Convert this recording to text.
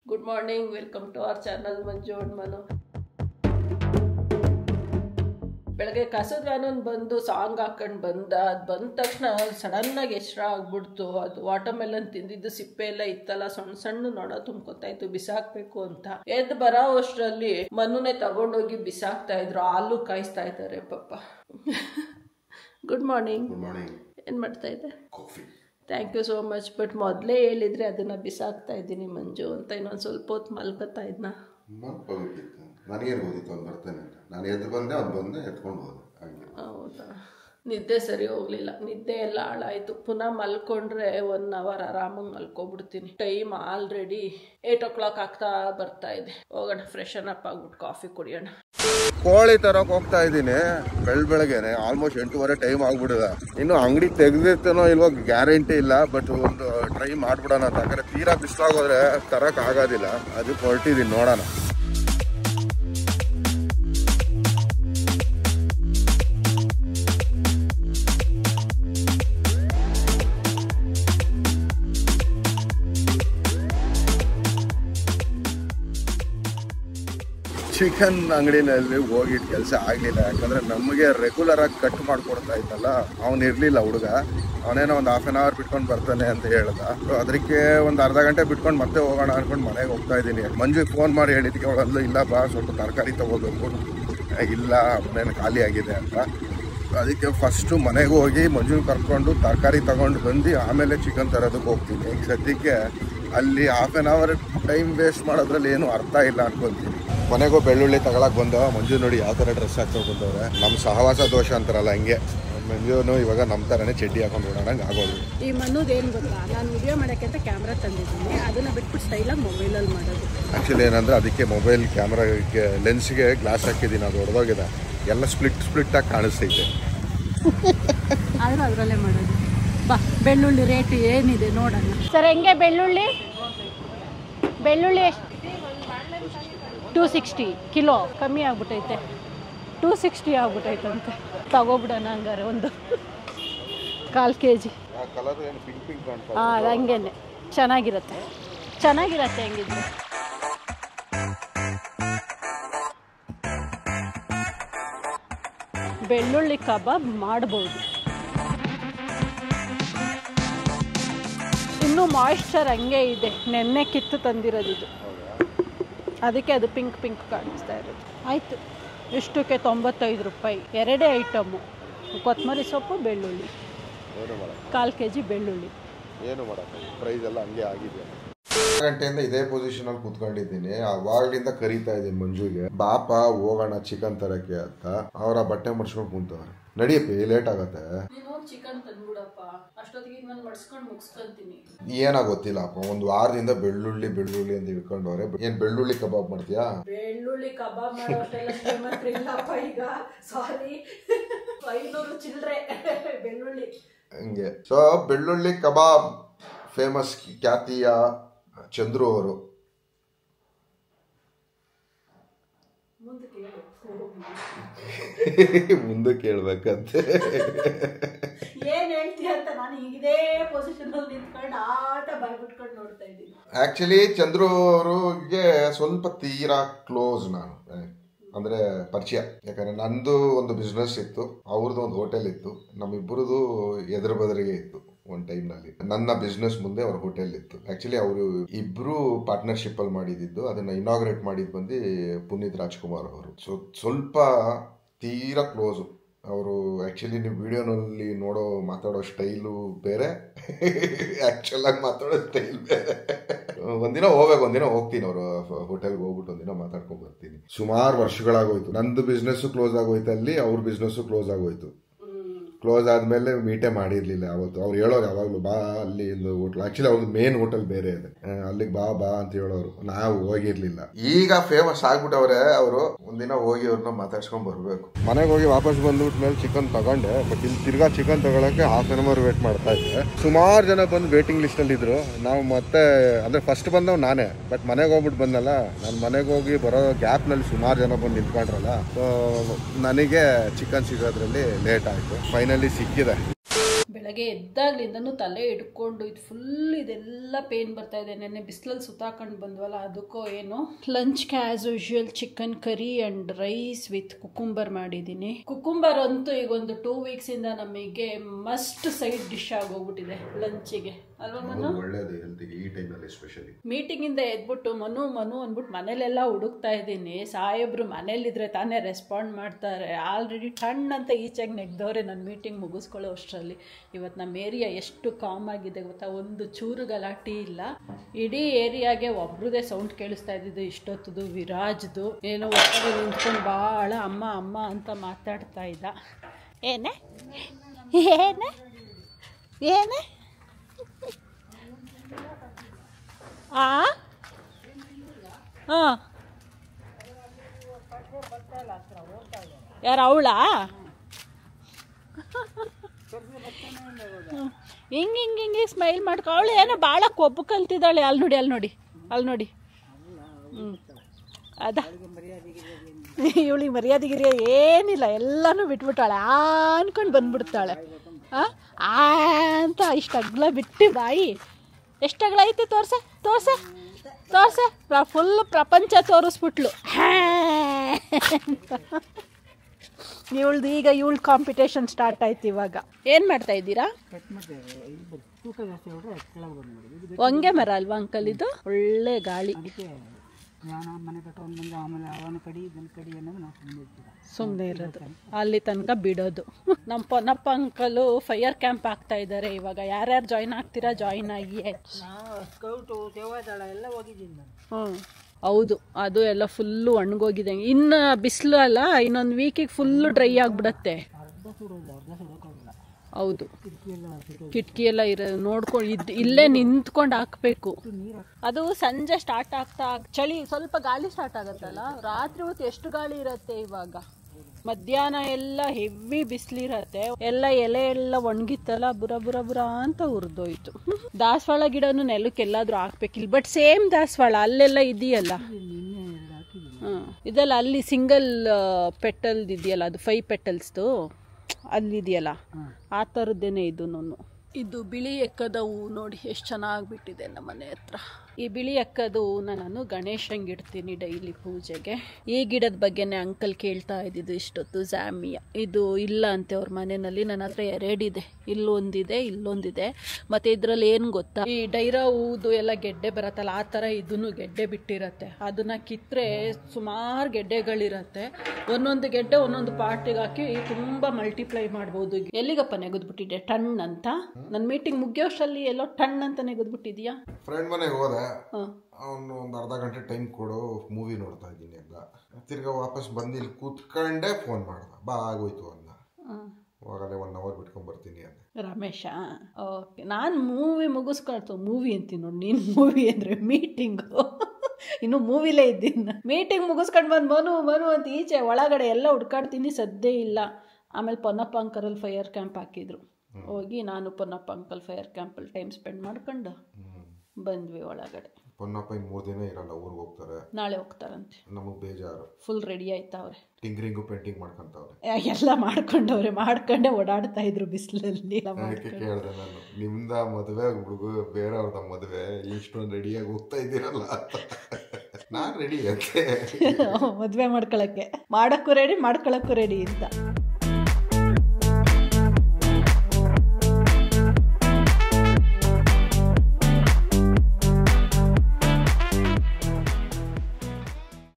good morning welcome to our channel Manju Manu ಬೆಳಗ್ಗೆ ಕಸದ ವ್ಯಾನೊಂದು ಬಂದು ಸಾಂಗ್ ಹಾಕೊಂಡು ಬಂದ ಅದು ಬಂದ ತಕ್ಷಣ ಸಡನ್ನಾಗಿ ಎಷ್ಟರ ಆಗ್ಬಿಡ್ತು ಅದು ವಾಟರ್ಮೆಲನ್ ತಿಂದಿದ್ದು ಸಿಪ್ಪೆ ಎಲ್ಲ ಇತ್ತಲ್ಲ ಸಣ್ಣ ಸಣ್ಣ ನೊಣ ತುಂಬ್ಕೊತಾ ಇತ್ತು ಬಿಸಾಕ್ಬೇಕು ಅಂತ ಎದ್ದು ಬರೋ ಅಷ್ಟರಲ್ಲಿ ಮನುನೇ ತಗೊಂಡೋಗಿ ಬಿಸಾಕ್ತಾ ಇದ್ರು ಹಾಲು ಕಾಯಿಸ್ತಾ ಇದ್ದಾರೆ ಪಾಪ ಗುಡ್ ಮಾರ್ನಿಂಗ್ ಗುಡ್ ಮಾರ್ನಿಂಗ್ ಏನು ಮಾಡ್ತಾ ಇದ್ದೆ coffee thank you so much but ಮೊದಲೇ ಹೇಳಿದರೆ ಅದನ್ನು ಬಿಸಾಕ್ತಾ ಇದ್ದೀನಿ ಮಂಜು ಅಂತ ಇನ್ನೊಂದು ಸ್ವಲ್ಪ ಹೊತ್ತು ಮಲ್ಕೋತಾ ಇದ್ನ ಮಲ್ಕೋಬೇಕಿತ್ತು ನನಗೇನು ಗೊತ್ತಿತ್ತು ಅವ್ನು ಬರ್ತಾನೆ ಅಂತ ನಾನು ಎದ್ದು ಬಂದೆ ಅವ್ನು ಬಂದೆ ಎತ್ಕೊಂಡು ಹೋದ ಹಂಗೆ ಹೌದಾ ನಿದ್ದೆ ಸರಿ ಹೋಗ್ಲಿಲ್ಲ ನಿದ್ದೆ ಎಲ್ಲ ಹಾಳಾಯ್ತು ಪುನಃ ಮಲ್ಕೊಂಡ್ರೆ ಒನ್ ಅವರ್ ಆರಾಮಾಗಿ ಮಲ್ಕೊಬಿಡ್ತೀನಿ time already eight o'clock ಆಗ್ತಾ ಬರ್ತಾ ಇದೆ ಹೋಗೋಣ ಫ್ರೆಶನ್ ಅಪ್ ಆಗ್ಬಿಟ್ಟು ಕಾಫಿ ಕುಡಿಯೋಣ ಕೋಳಿ ತರಕ್ ಹೋಗ್ತಾ ಇದ್ದೀನಿ ಬೆಳ್ ಬೆಳಗ್ಗೆನೆ ಆಲ್ಮೋಸ್ಟ್ ಎಂಟೂವರೆ ಟೈಮ್ ಆಗ್ಬಿಡಿದೆ ಇನ್ನು ಅಂಗಡಿ ತೆಗ್ದಿರ್ತೇನೋ ಇಲ್ವೋ ಗ್ಯಾರಂಟಿ ಇಲ್ಲ ಬಟ್ ಒಂದು ಟ್ರೈ ಮಾಡ್ಬಿಡೋಣ ಅಂತ ಯಾಕಂದ್ರೆ ತೀರಾ ಬಿಸಿಲಾಗೋದ್ರೆ ತರಕ್ ಆಗೋದಿಲ್ಲ ಅದಕ್ಕೆ ಹೊರಟಿದ್ದೀನಿ ನೋಡೋಣ ಚಿಕನ್ ಅಂಗಡಿನಲ್ಲಿ ಹೋಗಿದ್ ಕೆಲಸ ಆಗ್ಲಿಲ್ಲ ಯಾಕಂದ್ರೆ ನಮಗೆ ರೆಗ್ಯುಲರ್ ಆಗಿ ಕಟ್ ಮಾಡ್ಕೊಡ್ತಾ ಇದ್ದಲ್ಲ ಅವ್ನು ಇರ್ಲಿಲ್ಲ ಹುಡುಗ ಅವನೇನೋ ಒಂದು ಹಾಫ್ ಆನ್ ಅವರ್ ಬಿಟ್ಕೊಂಡು ಬರ್ತಾನೆ ಅಂತ ಹೇಳ್ದ So ಅದಕ್ಕೆ ಒಂದು ಅರ್ಧ ಗಂಟೆ ಬಿಟ್ಕೊಂಡು ಮತ್ತೆ ಹೋಗೋಣ ಅನ್ಕೊಂಡು ಮನೆಗೆ ಹೋಗ್ತಾ ಇದ್ದೀನಿ ಮಂಜು ಫೋನ್ ಮಾಡಿ ಹೇಳಿದಕ್ಕೆ ಅವಳಲ್ಲ ಇಲ್ಲ ಬಾ ಸ್ವಲ್ಪ ತರಕಾರಿ ತಗೋಬೇಕು ಇಲ್ಲ ಮನೇನು ಖಾಲಿ ಆಗಿದೆ ಅಂತ ಅದಕ್ಕೆ ಫಸ್ಟು ಮನೆಗೆ ಹೋಗಿ ಮಂಜುನ ಕರ್ಕೊಂಡು ತರಕಾರಿ ತಗೊಂಡು ಬಂದು ಆಮೇಲೆ ಚಿಕನ್ ತರೋದಕ್ಕೆ ಹೋಗ್ತೀನಿ ಈಗ ಸದ್ಯಕ್ಕೆ ಅಲ್ಲಿ half an hour time waste ಮಾಡೋದ್ರಲ್ಲಿ ಏನು ಅರ್ಥ ಇಲ್ಲ ಅನ್ಕೊಂತೀನಿ ಮನೆಗೂ ಬೆಳ್ಳುಳ್ಳಿ ತಗೊಳಕ್ ಬಂದವ ಮಂಜು ನೋಡಿ ಯಾವ ಥರ ಡ್ರೆಸ್ ಹಾಕ್ಕೊಂಡು ಬಂದವ್ರೆ ನಮ್ಮ ಸಹವಾಸ ದೋಷ ಅಂತಾರಲ್ಲ ಹಂಗೆ ಮಂಜುನು ಇವಾಗ ನಮ್ಮ ಥರನೇ ಚಡ್ಡಿ ಹಾಕೊಂಡು ಓಡಾಡಂಗೆ ಆಗೋದು ಈ ಮನ್ನೋದು ಏನು ಗೊತ್ತಾ ನಾನು ವಿಡಿಯೋ ಮಾಡೋಕ್ಕೆ ಅಂತ ಕ್ಯಾಮ್ರಾ ತಂದಿದ್ದೀನಿ ಅದನ್ನು ಬಿಟ್ಬಿಟ್ಟು ಸ್ಟೈಲಾಗಿ ಮೊಬೈಲಲ್ಲಿ ಮಾಡೋದು ಆ್ಯಕ್ಚುಲಿ ಏನಂದ್ರೆ ಅದಕ್ಕೆ ಮೊಬೈಲ್ ಕ್ಯಾಮ್ರಾಗೆ ಲೆನ್ಸ್ಗೆ ಗ್ಲಾಸ್ ಹಾಕಿದ್ದೀನಿ ಅದು ಹೊಡೆದೋಗಿದೆ ಎಲ್ಲ ಸ್ಪ್ಲಿಟ್ ಸ್ಪ್ಲಿಟ್ಟಾಗಿ ಕಾಣಿಸ್ತೈತೆ ಆದರೂ ಅದರಲ್ಲೇ ಮಾಡೋದು ಬಾ ಬೆಳ್ಳುಳ್ಳಿ ರೇಟ್ ಏನಿದೆ ನೋಡೋಣ ಸರ್ ಹೆಂಗೆ ಬೆಳ್ಳುಳ್ಳಿ ಬೆಳ್ಳುಳ್ಳಿ ಎಷ್ಟು ಟೂ ಸಿಕ್ಸ್ಟಿ ಕಿಲೋ ಕಮ್ಮಿ ಆಗ್ಬಿಟ್ಟೈತೆ ಟೂ ಸಿಕ್ಸ್ಟಿ ಆಗ್ಬಿಟ್ಟೈತಂತೆ ತಗೋಬಿಡೋಣ ಹಂಗಾರೆ ಒಂದು ಕಾಲು ಕೆ ಜಿ ಕಲರ್ ಏನು ಪಿಂಕ್ ಪಿಂಕ್ ಕಾಣ್ತಾ ಹಾಂ ಅದು ಹಂಗೇನೆ ಚೆನ್ನಾಗಿರುತ್ತೆ ಚೆನ್ನಾಗಿರತ್ತೆ ಹೆಂಗಿದ್ರೆ ಬೆಳ್ಳುಳ್ಳಿ ಕಬಾಬ್ ಮಾಡ್ಬೋದು ಇನ್ನೂ ಮಾಯಿಶ್ಚರ್ ಹಂಗೆ ಇದೆ ನೆನ್ನೆ ಕಿತ್ತು ತಂದಿರೋದು ಇದು ಅದಕ್ಕೆ ಅದು ಪಿಂಕ್ ಪಿಂಕ್ ಕಾಣಿಸ್ತಾ ಇರೋದು ಆಯಿತು ಇಷ್ಟಕ್ಕೆ ತೊಂಬತ್ತೈದು ರೂಪಾಯಿ ಎರಡೇ ಐಟಮು ಕೊತ್ತಂಬರಿ ಸೊಪ್ಪು ಬೆಳ್ಳುಳ್ಳಿ ಏನು ಮಾಡಕ್ಕೆ ಕಾಲು ಕೆ ಜಿ ಬೆಳ್ಳುಳ್ಳಿ ಏನು ಮಾಡಕ್ಕೆ ಪ್ರೈಸ್ ಎಲ್ಲ ಹಂಗೆ ಆಗಿದೆ ಗಂಟೆಯಿಂದ ಇದೇ ಪೊಸಿಷನ್ ಅಲ್ಲಿ ಕುತ್ಕೊಂಡಿದ್ದೀನಿ ಅವಾಗ್ಲಿಂದ ಕರೀತಾ ಇದ್ದೀನಿ ಮಂಜುಗೆ ಬಾಪ ಹೋಗೋಣ ಚಿಕನ್ ತರಕ್ಕೆ ಅಂತ ಅವರ ಬಟ್ಟೆ ಮುಡ್ಸ್ಕೊಂಡು ಕುಂತವ್ರೆ ನಡಿಯಪ್ಪಿ ಲೇಟ್ ಆಗತ್ತೆ ನೀನು ಚಿಕನ್ ತಂದ್ಬಿಡಪ್ಪ ಅಷ್ಟೊತ್ತಿಗೆ ನಾನು ಮಡ್ಸ್ಕೊಂಡು ಮುಗಿಸ್ಕೊಂತೀನಿ ಏನಾ ಗೊತ್ತಿಲ್ಲಪ್ಪ ಒಂದು ವಾರದಿಂದ ಬೆಳ್ಳುಳ್ಳಿ ಬೆಳ್ಳುಳ್ಳಿ ಅಂತ ಇಟ್ಕೊಂಡವ್ರೆ ಏನ್ ಬೆಳ್ಳುಳ್ಳಿ ಕಬಾಬ್ ಮಾಡ್ತೀಯಾ ಬೆಳ್ಳುಳ್ಳಿ ಕಬಾಬ್ ಮಾಡೋಷ್ಟೆಲ್ಲ ಶ್ರೀಮಂತರು ಇಲ್ಲಪ್ಪ ಈಗ ಸಾರಿ ಐನೂರು ಚಿಲ್ಲರೆ ಬೆಳ್ಳುಳ್ಳಿ ಹಂಗೆ ಸೊ ಬೆಳ್ಳುಳ್ಳಿ ಕಬಾಬ್ ಫೇಮಸ್ ಖ್ಯಾತಿಯ ಚಂದ್ರು ಅವರು ಮುಂದಕ್ಕೆ ಹೇಳು ಮುಂದಕ್ಕೆ ಹೇಳ್ಬೇಕಂತೆ ಏನ್ ಹೇಳ್ತೀಯ ಅಂತ ನಾನು ಇದೇ ಪೊಸಿಷನ್ ಅಲ್ಲಿ ನಿಂತ್ಕೊಂಡು ಆಟ ಬಾಯ್ಬಿಟ್ಕೊಂಡು ನೋಡ್ತಾ ಇದ್ದೀನಿ ಆಕ್ಚುಲಿ ಚಂದ್ರು ಅವರಿಗೆ ಸ್ವಲ್ಪ ತೀರಾ ಕ್ಲೋಸ್ ನಾನು ಅಂದ್ರೆ ಪರಿಚಯ ಯಾಕಂದ್ರೆ ನಂದು ಒಂದು ಬಿಸ್ನೆಸ್ ಇತ್ತು ಅವ್ರದ್ದು ಒಂದು ಹೋಟೆಲ್ ಇತ್ತು ನಮ್ಮಿಬ್ಬರದು ಎದುರು ಬದರಿಗೆ ಇತ್ತು ಒಂದು ಟೈಮ್ನಲ್ಲಿ ನನ್ನ ಬಿಸ್ನೆಸ್ ಮುಂದೆ ಅವ್ರ ಹೋಟೆಲ್ ಇತ್ತು ಆಕ್ಚುಲಿ ಅವರು ಇಬ್ರು ಪಾರ್ಟ್ನರ್ಶಿಪ್ ಅಲ್ಲಿ ಮಾಡಿದ್ದು ಅದನ್ನ ಇನಾಗ್ರೇಟ್ ಮಾಡಿದ್ ಬಂದು ಪುನೀತ್ ರಾಜ್ಕುಮಾರ್ ಅವರು ಸೊ ಸ್ವಲ್ಪ ತೀರಾ ಕ್ಲೋಸು ಅವರು ಆ್ಯಕ್ಚುಲಿ ನೀವು ವಿಡಿಯೋನಲ್ಲಿ ನೋಡೋ ಮಾತಾಡೋ ಸ್ಟೈಲು ಬೇರೆ ಆ್ಯಕ್ಚುಲ್ ಆಗಿ ಮಾತಾಡೋ ಸ್ಟೈಲ್ ಬೇರೆ ಒಂದಿನ ಹೋಗ್ಬೇಕು ಒಂದಿನ ಹೋಗ್ತೀನಿ ಅವರು ಹೋಟೆಲ್ಗೆ ಹೋಗ್ಬಿಟ್ಟು ಒಂದಿನ ಮಾತಾಡ್ಕೊಂಡ್ ಬರ್ತೀನಿ ಸುಮಾರು ವರ್ಷಗಳಾಗೋಯ್ತು ನಂದು ಬಿಸ್ನೆಸ್ಸು ಕ್ಲೋಸ್ ಆಗೋಯ್ತು ಅಲ್ಲಿ ಅವ್ರ ಬಿಸ್ನೆಸ್ಸು ಕ್ಲೋಸ್ ಆಗೋಯ್ತು ಕ್ಲೋಸ್ ಆದ್ಮೇಲೆ ಮೀಟೇ ಮಾಡಿರ್ಲಿಲ್ಲ ಅವತ್ತು ಅವ್ರು ಹೇಳೋರು ಯಾವಾಗ್ಲೂ ಬಾ ಅಲ್ಲಿ ಒಂದು ಹೋಟ್ಲ್ ಆಕ್ಚುಲಿ ಅವ್ರದ್ದು ಮೇನ್ ಹೋಟೆಲ್ ಬೇರೆ ಇದೆ ಆ, ಅಲ್ಲಿಗೆ ಬಾ ಬಾ ಅಂತ ಹೇಳೋರು ನಾವು ಹೋಗಿರ್ಲಿಲ್ಲ ಈಗ ಫೇಮಸ್ ಆಗ್ಬಿಟ್ಟವ್ರೆ ಅವರು ಒಂದಿನ ಹೋಗಿ ಅವ್ರನ್ನ ಮಾತಾಡ್ಸ್ಕೊಂಡ್ ಬರ್ಬೇಕು ಮನೆಗೆ ಹೋಗಿ ವಾಪಸ್ ಬಂದ್ಬಿಟ್ಟ ಮೇಲೆ ಚಿಕನ್ ತಗೊಂಡೆ ಬಟ್ ಇಲ್ಲಿ ತಿರ್ಗಾ ಚಿಕನ್ ತಗೊಳಕ್ಕೆ ಹಾಫ್ ಅನ್ ಅವರ್ ವೇಟ್ ಮಾಡ್ತಾ ಇದ್ದೆ ಸುಮಾರು ಜನ ಬಂದು ವೇಟಿಂಗ್ ಲಿಸ್ಟ್ ಅಲ್ಲಿ ಇದ್ರು ನಾವು ಮತ್ತೆ ಅಂದ್ರೆ ಫಸ್ಟ್ ಬಂದವ್ ನಾನೇ ಬಟ್ ಮನೆಗೆ ಹೋಗ್ಬಿಟ್ಟು ಬಂದಲ್ಲ ನಾನು ಮನೆಗೆ ಹೋಗಿ ಬರೋ ಗ್ಯಾಪ್ ನಲ್ಲಿ ಸುಮಾರು ಜನ ಬಂದು ನಿಂತ್ಕೊಂಡ್ರಲ್ಲ ಸೊ ನನಗೆ ಚಿಕನ್ ಸಿಗೋದ್ರಲ್ಲಿ ಲೇಟ್ ಆಯ್ತು ಫೈನಲಿ ಸಿಕ್ಕಿದೆ ಬೆಳಗ್ಗೆ ಬೆಳಗ್ಗೆ ಎದ್ದಾಗ್ಲಿಂದನೂ ತಲೆ ಹಿಡ್ಕೊಂಡು ಇದು ಫುಲ್ ಇದೆಲ್ಲ ಪೇನ್ ಬರ್ತಾ ಇದೆ ನೆನ್ನೆ ಬಿಸಿಲಲ್ಲಿ ಸುತ್ತಾಕೊಂಡು ಬಂದ್ವಲ್ಲ ಅದಕ್ಕೋ ಏನೋ ಲಂಚ್ಗೆ as usual chicken curry and rice with cucumber ಮಾಡಿದ್ದೀನಿ ಕುಕುಂಬರ್ ಅಂತೂ ಈಗ ಒಂದು ಟೂ ವೀಕ್ಸಿಂದ ನಮಗೆ ಮಸ್ಟ್ ಸೈಡ್ ಡಿಶ್ ಆಗೋಗ್ಬಿಟ್ಟಿದೆ ಲಂಚಿಗೆ ಅಲ್ವಾ ಮನು ಒಳ್ಳೇದು ಹೆಲ್ತಿಗೆ ಈ ಟೈಮಲ್ಲಿ ಎಸ್ಪೆಷಲಿ ಮೀಟಿಂಗಿಂದ ಎದ್ಬಿಟ್ಟು ಮನು ಮನು ಅಂದ್ಬಿಟ್ಟು ಮನೇಲೆಲ್ಲ ಹುಡುಕ್ತಾ ಇದ್ದೀನಿ ಸಾಹೇಬ್ರು ಮನೇಲಿದ್ರೆ ತಾನೇ ರೆಸ್ಪಾಂಡ್ ಮಾಡ್ತಾರೆ ಆಲ್ರೆಡಿ ಟಣ್ ಅಂತ ಈಚೆಗೆ ನೆಗ್ದವ್ರೆ ನನ್ನ ಮೀಟಿಂಗ್ ಮುಗಿಸ್ಕೊಳ್ಳೋ ಅಷ್ಟರಲ್ಲಿ ಇವತ್ತು ನಮ್ಮ ಏರಿಯಾ ಎಷ್ಟು ಕಾಮ್ ಆಗಿದೆ ಗೊತ್ತಾ ಒಂದು ಚೂರು ಗಲಾಟೆ ಇಲ್ಲ ಇಡೀ ಏರಿಯಾಗೆ ಒಬ್ರದೇ ಸೌಂಡ್ ಕೇಳಿಸ್ತಾ ಇದ್ದಿದ್ದು ಇಷ್ಟೊತ್ತದು ವಿರಾಜ್ದು ಏನೋ ಒಳಗಡೆ ನಿಂತ್ಕೊಂಡು ಭಾಳ ಅಮ್ಮ ಅಮ್ಮ ಅಂತ ಮಾತಾಡ್ತಾ ಇದ್ದ ಏನೇ ಏನೇ ಏನೇ ಆ ಹಾಂ ಯಾರು ಅವಳಾ ಹಿಂಗೆ ಹಿಂಗೆ ಹಿಂಗೆ ಸ್ಮೈಲ್ ಮಾಡ್ಕೊ ಅವಳು ಏನೋ ಭಾಳ ಕೊಬ್ಬು ಕಲ್ತಿದ್ದಾಳೆ ಅಲ್ಲಿ ನೋಡಿ ಅಲ್ಲಿ ನೋಡಿ ಅಲ್ಲಿ ನೋಡಿ ಹ್ಞೂ ಅದ ಇವಳಿಗೆ ಮರ್ಯಾದೆ ಗಿರಿಯ ಏನಿಲ್ಲ ಎಲ್ಲನೂ ಬಿಟ್ಬಿಟ್ಟಾಳೆ ಆ ಅನ್ಕೊಂಡು ಬಂದ್ಬಿಡ್ತಾಳೆ ಆ ಆ ಅಂತ ಇಷ್ಟು ಅಗ್ಲ ಬಿಟ್ಟು ಬಾಯಿ ಎಷ್ಟು ಅಗಲ ಐತೆ ತೋರ್ಸ ತೋರ್ಸ ತೋರ್ಸ ಫುಲ್ ಪ್ರಪಂಚ ತೋರಿಸ್ಬಿಟ್ಲು ಇವಳ್ದು ಈಗ ಇವಳ ಕಾಂಪಿಟೇಷನ್ ಸ್ಟಾರ್ಟ್ ಆಯ್ತು ಇವಾಗ ಏನು ಮಾಡ್ತಾ ಇದ್ದೀರಾ ಹೊಂಗೆ ಮರ ಅಲ್ವಾ ಅಂಕಲ್ ಇದು ಒಳ್ಳೆ ಗಾಳಿ ನಾನು ಮನೆ ಕಟ್ಕೊಂಡು ಬಂದು ಆಮೇಲೆ ಅವನ ಕಡಿ ಇದನ್ನ ಕಡಿ ಅನ್ನೋದು ನಾವು ಸುಮ್ಮನೆ ಇರ್ತೀವಿ ಸುಮ್ಮನೆ ಇರೋದು ಅಲ್ಲಿ ತನಕ ಬಿಡೋದು ನಮ್ಮ ಪೊನ್ನಪ್ಪ ಅಂಕಲು ಫೈರ್ ಕ್ಯಾಂಪ್ ಆಗ್ತಾ ಇದ್ದಾರೆ ಇವಾಗ ಯಾರ್ಯಾರು ಜಾಯ್ನ್ ಆಗ್ತೀರಾ ಜಾಯ್ನ್ ಆಗಿ ನಾವು ಸ್ಕೌಟು ಸೇವಾದಳ ಎಲ್ಲ ಹೋಗಿದ್ದೀನಿ ನಾನು ಹ್ಞೂ ಹೌದು ಅದು ಎಲ್ಲ ಫುಲ್ಲು ಒಣಗೋಗಿದೆ ಇನ್ನು ಬಿಸಿಲು ಅಲ್ಲ ಇನ್ನೊಂದು ವೀಕಿಗೆ ಫುಲ್ಲು ಡ್ರೈ ಆಗಿಬಿಡತ್ತೆ ಅರ್ಧ ಸುಡೋದು ಅರ್ಧ ಸುಡೋಕ್ಕಾಗಲ್ಲ ಹೌದು ಕಿಟಕಿ ಎಲ್ಲ ಸುಡೋದು ಕಿಟಕಿ ಎಲ್ಲ ಇರ ನೋಡ್ಕೊಂಡು ಇದ್ ಇಲ್ಲೇ ನಿಂತ್ಕೊಂಡು ಹಾಕ್ಬೇಕು ನೀರು ಅದು ಸಂಜೆ ಸ್ಟಾರ್ಟ್ ಆಗ್ತಾ ಚಳಿ ಸ್ವಲ್ಪ ಗಾಳಿ ಸ್ಟಾರ್ಟ್ ಆಗುತ್ತಲ್ಲ ರಾತ್ರಿ ಹೊತ್ತು ಎಷ್ಟು ಗಾಳಿ ಇರುತ್ತೆ ಇವಾಗ ಮಧ್ಯಾಹ್ನ ಎಲ್ಲ ಹೆವಿ ಬಿಸಿಲಿರತ್ತೆ ಎಲ್ಲ ಎಲೆ ಎಲ್ಲ ಒಣಗಿತ್ತಲ್ಲ ಬುರ ಬುರ ಬುರ ಅಂತ ಉರಿದೋಯ್ತು ದಾಸವಾಳ ಗಿಡನು ನೆಲಕ್ಕೆ ಎಲ್ಲಾದ್ರೂ ಹಾಕ್ಬೇಕಿಲ್ಲ ಬಟ್ ಸೇಮ್ ದಾಸವಾಳ ಅಲ್ಲೆಲ್ಲ ಇದೆಯಲ್ಲ ನಿನ್ನೆ ಎರಡು ಹಾಕಿದ್ದೀನಿ ಹ್ಮ್ ಇದೆಲ್ಲ ಅಲ್ಲಿ ಸಿಂಗಲ್ ಪೆಟಲ್ದು ಇದೆಯಲ್ಲ ಅದು ಫೈವ್ ಪೆಟಲ್ಸ್ದು ಅಲ್ಲಿದೆಯಲ್ಲ ಆ ಥರದ್ದೇನೆ ಇದು ಇದು ಬಿಳಿ ಎಕ್ಕದ ಹೂ ನೋಡಿ ಎಷ್ಟು ಚೆನ್ನಾಗಿ ಬಿಟ್ಟಿದೆ ನಮ್ಮ ಮನೆ ಹತ್ರ ಈ ಬಿಳಿ ಎಕ್ಕದ ಹೂನ ನಾನು ಗಣೇಶಂಗೆ ಇಡ್ತೀನಿ ಡೈಲಿ ಪೂಜೆಗೆ ಈ ಗಿಡದ ಬಗ್ಗೆನೇ ಅಂಕಲ್ ಕೇಳ್ತಾ ಇದ್ದಿದ್ದು ಇಷ್ಟೊತ್ತು ಜ್ಯಾಮಿಯ ಇದು ಇಲ್ಲ ಅಂತೆ ಅವ್ರ ಮನೆಯಲ್ಲಿ ನನ್ನ ಹತ್ರ ಎರಡಿದೆ ಇಲ್ಲೊಂದಿದೆ ಇಲ್ಲೊಂದಿದೆ ಮತ್ತು ಇದರಲ್ಲಿ ಏನು ಗೊತ್ತಾ ಈ ಡೈರಾ ಹೂದು ಎಲ್ಲ ಗೆಡ್ಡೆ ಬರತ್ತಲ್ಲ ಆ ಥರ ಇದನ್ನು ಗೆಡ್ಡೆ ಬಿಟ್ಟಿರತ್ತೆ ಅದನ್ನ ಕಿತ್ತರೆ ಸುಮಾರು ಗೆಡ್ಡೆಗಳಿರತ್ತೆ ಒಂದೊಂದು ಗೆಡ್ಡೆ ಒಂದೊಂದು ಪಾರ್ಟಿಗೆ ಹಾಕಿ ತುಂಬ ಮಲ್ಟಿಪ್ಲೈ ಮಾಡ್ಬೋದು ಎಲ್ಲಿಗಪ್ಪ ನೆಗೆದ್ಬಿಟ್ಟಿದ್ದೆ ಟಣ್ ಅಂತ ನನ್ನ ಮೀಟಿಂಗ್ ಮುಗಿಯೋಷ್ಟರಲ್ಲಿ ಎಲ್ಲೋ ಟಣ್ ಅಂತ ನೆಗೆದ್ಬಿಟ್ಟಿದ್ಯಾ ಫ್ರೆಂಡ್ ಮನೆಗೆ ಹೋದೆ ಹಾಂ ಅವನು ಒಂದು ಅರ್ಧ ಗಂಟೆ ಟೈಮ್ ಕೊಡು ಮೂವಿ ನೋಡ್ತಾ ಇದ್ದೀನಿ ಅಂತ ತಿರ್ಗಾ ವಾಪಸ್ ಬಂದು ಇಲ್ಲಿ ಕೂತ್ಕೊಂಡೇ ಫೋನ್ ಮಾಡ್ದ ಬಾ ಆಗೋಯ್ತು ಅಂದ ಹೋಗಲೇ ಒನ್ ಅವರ್ ಬಿಟ್ಕೊಂಡ್ ಬರ್ತೀನಿ ಅಂದೆ ರಮೇಶ ಓಕೆ ನಾನು ಮೂವಿ ಮುಗಿಸ್ಕೊಳ್ತು ಮೂವಿ ಅಂತೀನಿ ನೋಡಿ ನೀನು ಮೂವಿ ಅಂದರೆ ಮೀಟಿಂಗು ಇನ್ನು ಮೂವಿಲೇ ಇದ್ದೀನಿ ಮೀಟಿಂಗ್ ಮುಗಿಸ್ಕೊಂಡು ಬಂದು ಮನು ಮನು ಅಂತ ಈಚೆ ಒಳಗಡೆ ಎಲ್ಲ ಹುಡ್ಕಾಡ್ತೀನಿ ಸದ್ದೇ ಇಲ್ಲ ಆಮೇಲೆ ಪೊನ್ನಪ್ಪ ಅಂಕರಲ್ಲಿ ಫೈರ್ ಕ್ಯಾಂಪ್ ಹಾಕಿದ್ರು ಹೋಗಿ ನಾನು ಪೊನ್ನಪ್ಪ ಅಂಕಲ್ ಫೈರ್ ಕ್ಯಾಂಪಲ್ಲಿ ಟೈಮ್ ಸ್ಪೆಂಡ್ ಮಾಡ್ಕೊಂಡು ಬಂದ್ವಿ ಒಳಗಡೆ ಪೊನ್ನಪ್ಪ ಇನ್ನು ಮೂರು ದಿನ ಇರಲ್ಲ ಊರಿಗೆ ಹೋಗ್ತಾರೆ ನಾಳೆ ಹೋಗ್ತಾರಂತೆ ನಮಗೆ ಬೇಜಾರು ಫುಲ್ ರೆಡಿ ಆಯ್ತಾವ್ರೆ ಟಿಂಕ್ರಿಂಗು ಪೇಂಟಿಂಗ್ ಮಾಡ್ಕೊಂತವ್ರೆ ಎಲ್ಲ ಮಾಡ್ಕೊಂಡವ್ರೆ ಮಾಡ್ಕೊಂಡೇ ಓಡಾಡ್ತಾ ಇದ್ರು ಬಿಸಿಲಲ್ಲಿ ಎಲ್ಲ ಅದಕ್ಕೆ ಕೇಳಿದೆ ನಾನು ನಿಮ್ದ ಮದುವೆ ಹುಡುಗ ಬೇರೆಯವ್ರದ ಮದುವೆ ಇಷ್ಟೊಂದು ರೆಡಿಯಾಗಿ ಹೋಗ್ತಾ ಇದ್ದೀರಲ್ಲ ಅಂತ ನಾನು ರೆಡಿ ಅಂತೆ ಮದುವೆ ಮಾಡ್ಕೊಳಕ್ಕೆ ಮಾಡೋಕ್ಕೂ ರೆಡಿ ಮಾಡ್ಕೊಳಕ್ಕೂ ರೆಡಿ ಅಂತ